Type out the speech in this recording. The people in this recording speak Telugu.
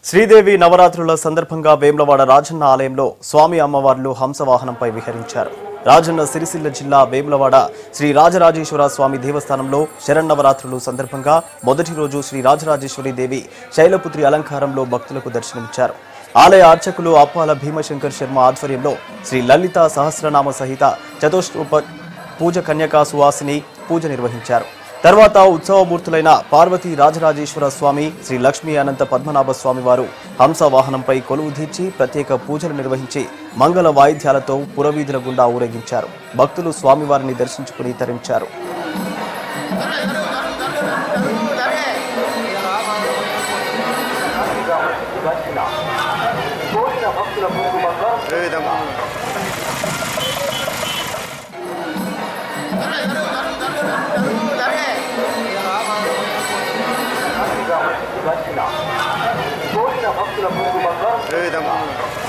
శ్రీదేవి నవరాత్రుల సందర్భంగా వేములవాడ రాజన్న ఆలయంలో స్వామి అమ్మవార్లు హంసవాహనంపై విహరించారు రాజన్న సిరిసిల్ల జిల్లా వేములవాడ శ్రీ రాజరాజేశ్వర స్వామి దేవస్థానంలో శరన్నవరాత్రులు సందర్భంగా మొదటి రోజు శ్రీ రాజరాజేశ్వరి దేవి శైలపుత్రి అలంకారంలో భక్తులకు దర్శనమిచ్చారు ఆలయ అర్చకులు అప్పాల భీమశంకర్ శర్మ ఆధ్వర్యంలో శ్రీ లలిత సహస్రనామ సహిత చతుష్రూప పూజ కన్యకా సువాసిని పూజ నిర్వహించారు తర్వాత ఉత్సవమూర్తులైన పార్వతీ రాజరాజేశ్వర స్వామి శ్రీ లక్ష్మీ అనంత పద్మనాభ స్వామి వారు హంస వాహనంపై కొలువు తీర్చి ప్రత్యేక పూజలు నిర్వహించి మంగళ వాయిద్యాలతో పురవీధుల గుండా ఊరేగించారు భక్తులు స్వామివారిని దర్శించుకుని తరించారు భక్తుల